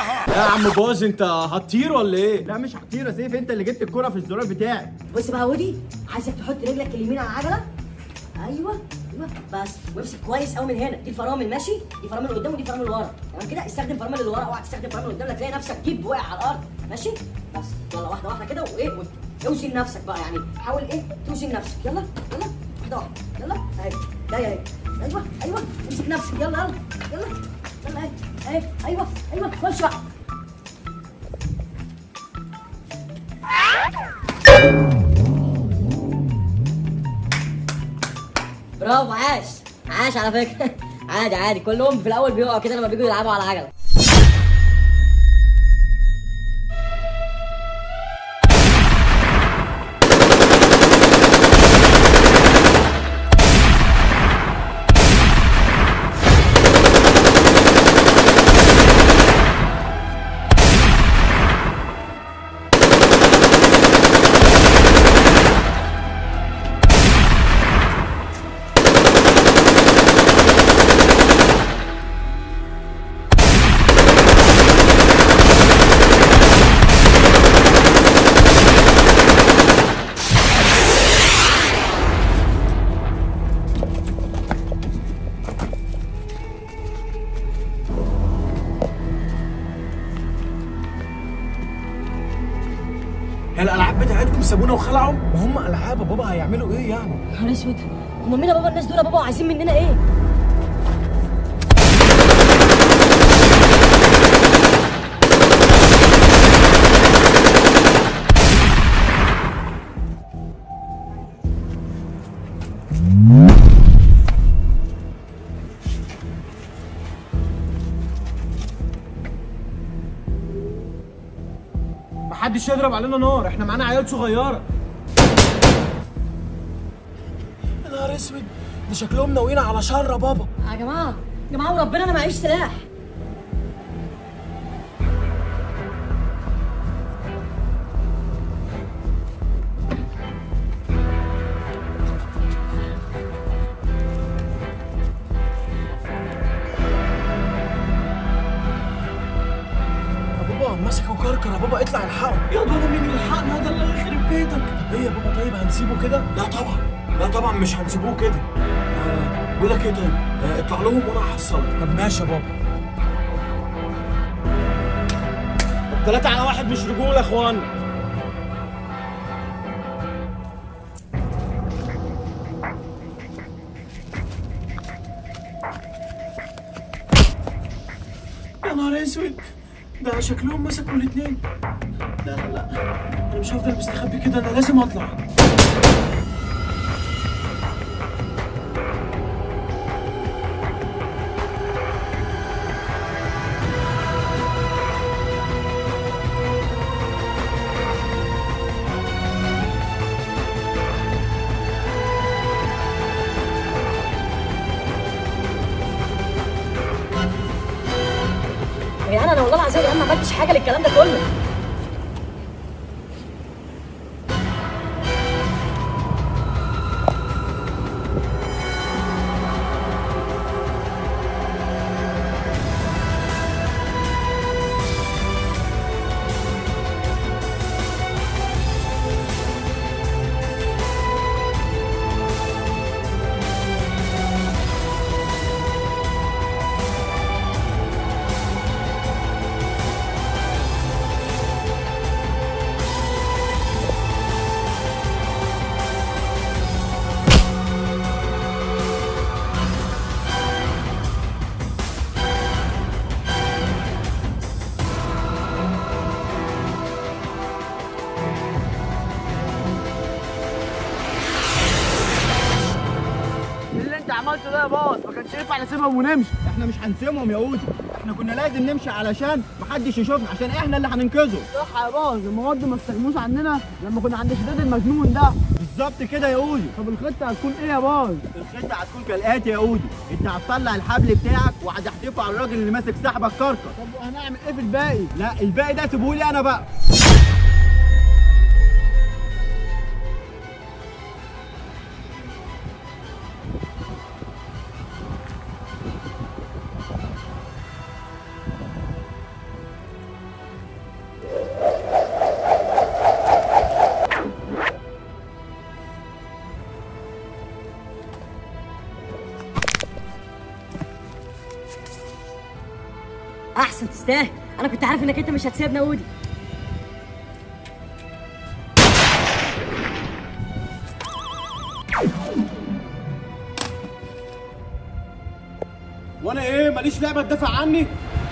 يا عم باز انت هتطير ولا ايه؟ لا مش هطير يا سيف انت اللي جبت الكرة في الزرار بتاعي بص بقى يا ودي عايزك تحط رجلك اليمين على العجله ايوه ايوه بس وامسك كويس قوي من هنا دي فرامل ماشي دي فرامل قدام ودي فرامل ورا تمام كده استخدم فرامل اللي ورا اوعى تستخدم فرامل قدام لا تلاقي نفسك جيب واقع على الارض ماشي بس يلا واحده واحده كده وايه وت- اوزن نفسك بقى يعني حاول ايه توزن نفسك يلا يلا واحده واحده يلا اهي جايه اهي ايوه ايوه امسك نفسك يلا يلا يلا يلا اهي اهي ايوه ايوه خش بقى برافو عاش عاش على فكره عادي عادي كلهم في الاول بيقعوا كده لما بيجوا يلعبوا على عجله هي الالعاب بتاعتكم سابونا وخلعوا؟ ما هم العاب يا بابا هيعملوا ايه يعني؟ نهار اسود هم مين يا بابا الناس دول يا بابا عايزين مننا ايه؟ محدش يضرب علينا نار احنا معانا عيال صغيره يا نهار اسود ده شكلهم ناويين على شر يا بابا يا جماعه يا جماعه وربنا انا معيش سلاح يا بابا مسكوا كركر يا بابا اطلع الحقوا يا بابا مين يلحقنا ده اللي يخرب بيتك طب ايه يا بابا طيب هنسيبه كده لا طبعا لا طبعا مش هنسيبوه كده آه، بقول لك ايه طيب آه، اطلع لهم وانا هحصلك طب ماشي يا بابا ثلاثة على واحد مش رجولة يا اخوان يا نهار اسود ده شكلهم مسكوا الاثنين لا لا لا انا مش هفضل مستخبي كده انا لازم اطلع يا جدعان انا والله العظيم انا ما عملتش حاجه للكلام ده كله اللي انت عملته ده يا باص ما كانش ينفع نسيبهم ونمشي احنا مش هنسيبهم يا ودي احنا كنا لازم نمشي علشان محدش يشوفنا عشان احنا اللي هننقذه صح يا باظ لما برضه ما استخدموش عننا لما كنا عند شداد المجنون ده بالظبط كده يا ودي طب الخطه هتكون ايه يا باظ الخطه هتكون كالاتي يا ودي انت هتطلع الحبل بتاعك وهتحدفه على الراجل اللي ماسك سحبك كركر طب وهنعمل ايه في الباقي لا الباقي ده سيبهولي انا بقى تستاهل انا كنت عارف انك انت مش هتسيبنا ودي وانا ايه ماليش لعبه تدافع عني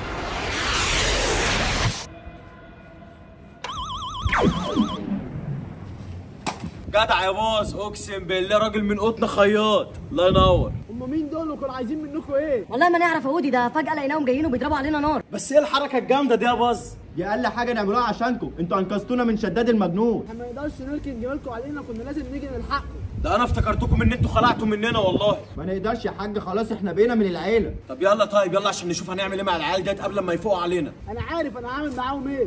جدع يا باص اقسم بالله راجل من قطن خياط الله ينور هم مين دول وكانوا عايزين منكم ايه؟ والله ما نعرف يا ودي ده فجاه لقيناهم جايين وبيضربوا علينا نار بس ايه الحركه الجامده دي يا باص دي اقل حاجه نعملوها عشانكم انتوا انقذتونا من شداد المجنون احنا ما نقدرش نركن جمالكم علينا كنا لازم نيجي نلحقكم ده انا افتكرتكم ان انتوا خلعتوا مننا والله ما نقدرش يا حاج خلاص احنا بقينا من العيله طب يلا طيب يلا عشان نشوف هنعمل ايه مع العيال ديت قبل ما يفوقوا علينا انا عارف انا هعمل معاهم ايه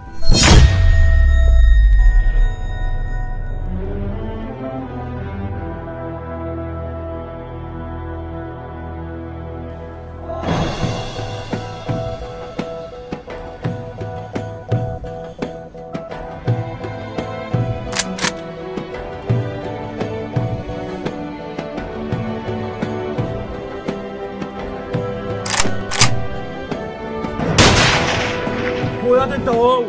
فوق ياض انت وهو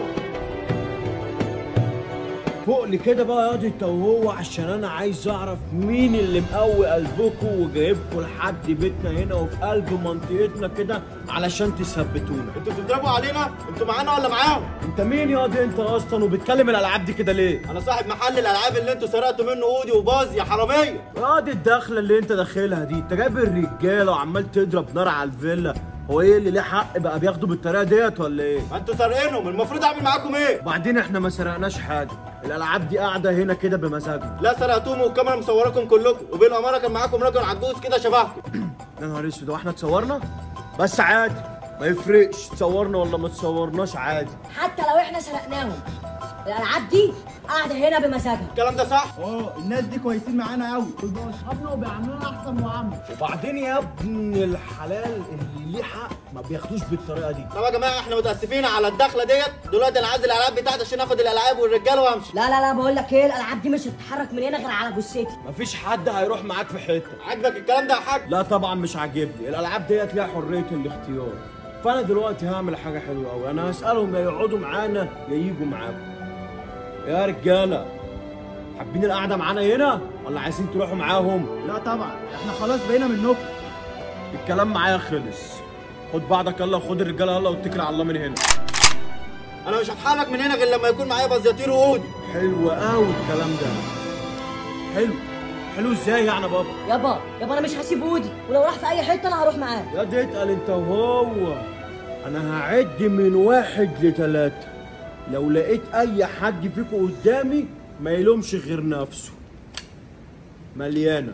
فوق لي كده بقى ياض انت وهو عشان انا عايز اعرف مين اللي مقوي قلبكم وجايبكم لحد بيتنا هنا وفي قلب منطقتنا كده علشان تثبتونا انتوا بتضربوا علينا انتوا معانا ولا معاهم انت مين ياض انت اصلا وبتكلم الالعاب دي كده ليه انا صاحب محل الالعاب اللي انتوا سرقتوا منه اودي وباز يا حراميه ياض الدخله اللي انت داخلها دي انت جايب الرجاله وعمال تضرب نار على الفيلا هو ايه اللي ليه حق بقى بياخده بالطريقه ديت ولا ايه ما انتوا سارقينهم المفروض اعمل معاكم ايه وبعدين احنا ما سرقناش حاجه الالعاب دي قاعده هنا كده بمزاجنا لا سرقتوهم والكاميرا مصوراكم كلكم وبالاماره كان معاكم راجل عجوز كده شبهكم يا نهار اسود هو احنا اتصورنا بس عادي ما يفرقش تصورنا ولا ما تصورناش عادي حتى لو احنا سرقناهم الالعاب دي قاعده هنا بمزاجها الكلام ده صح اه الناس دي كويسين معانا قوي بيبقوا اصحابنا وبيعاملونا احسن معامله وبعدين يا ابن الحلال اللي ليه حق ما بياخدوش بالطريقه دي طب يا جماعه احنا متاسفين على الدخله ديت دلوقتي انا عايز الالعاب بتاعتي عشان اخد الالعاب والرجاله وامشي لا لا لا بقول لك ايه الالعاب دي مش هتتحرك من هنا غير على جثتي مفيش حد هيروح معاك في حته عاجبك الكلام ده يا حاج لا طبعا مش عاجبني الالعاب ديت ليها حريه الاختيار فانا دلوقتي هعمل حاجه حلوه قوي انا هسالهم يا يقعدوا معانا يا يجوا معاكم يا رجاله حابين القعده معانا هنا ولا عايزين تروحوا معاهم لا طبعا احنا خلاص بقينا منكم الكلام معايا خلص خد بعضك يلا وخد الرجاله يلا واتكل على الله من هنا انا مش هتحرك من هنا غير لما يكون معايا بزياطير وقودي حلو قوي الكلام ده حلو حلو ازاي يعني بابا يابا يابا انا مش هسيب ودي ولو راح في اي حته انا هروح معاه يا دي اتقل انت وهو انا هعد من واحد لتلاتة لو لقيت اي حد فيكم قدامي ما يلومش غير نفسه مليانه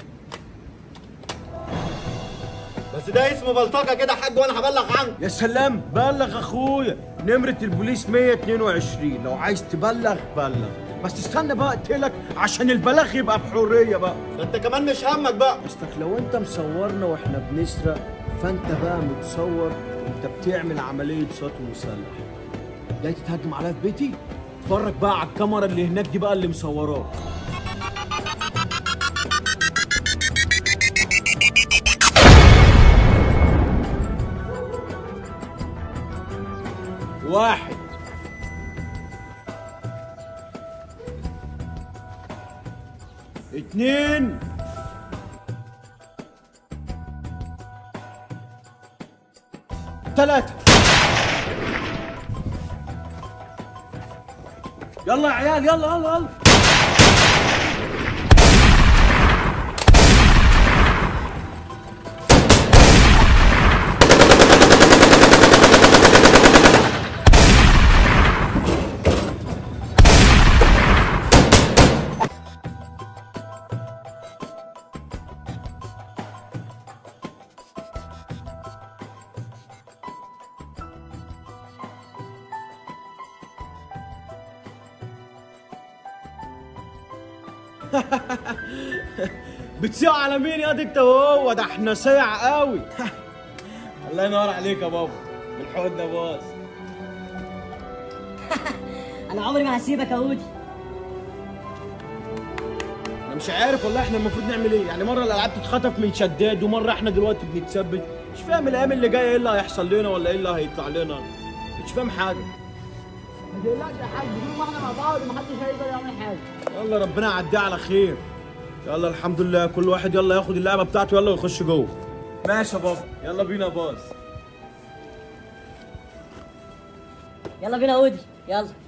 بس ده اسمه بلطجه كده يا حاج وانا هبلغ عنك يا سلام بلغ اخويا نمرة البوليس 122 لو عايز تبلغ بلغ بس استنى بقى اقتلك عشان البلاغ يبقى بحرية بقى ده انت كمان مش همك بقى اصلك لو انت مصورنا واحنا بنسرق فانت بقى متصور وانت بتعمل عملية سطو مسلح جاي تتهجم عليا في بيتي اتفرج بقى على الكاميرا اللي هناك دي بقى اللي مصوراك واحد اتنين تلاتة يلا يا عيال يلا يلا يلا بتصيع على مين يا دي انت وهو ده احنا صيع قوي الله ينور عليك يا بابا بالحوض ده باص انا عمري ما هسيبك يا ودي انا مش عارف والله احنا المفروض نعمل ايه يعني مره الالعاب تتخطف من شداد ومره احنا دلوقتي بنتثبت مش فاهم الايام اللي جايه ايه اللي هيحصل لنا ولا ايه اللي هيطلع لنا مش فاهم حاجه ما تقلقش يا حاج طول ما احنا مع بعض محدش هيقدر يعمل حاجه يلا ربنا يعديها على خير يلا الحمد لله كل واحد يلا ياخد اللعبه بتاعته يلا ويخش جوه ماشي يا بابا يلا بينا يا باص يلا بينا يا اودي يلا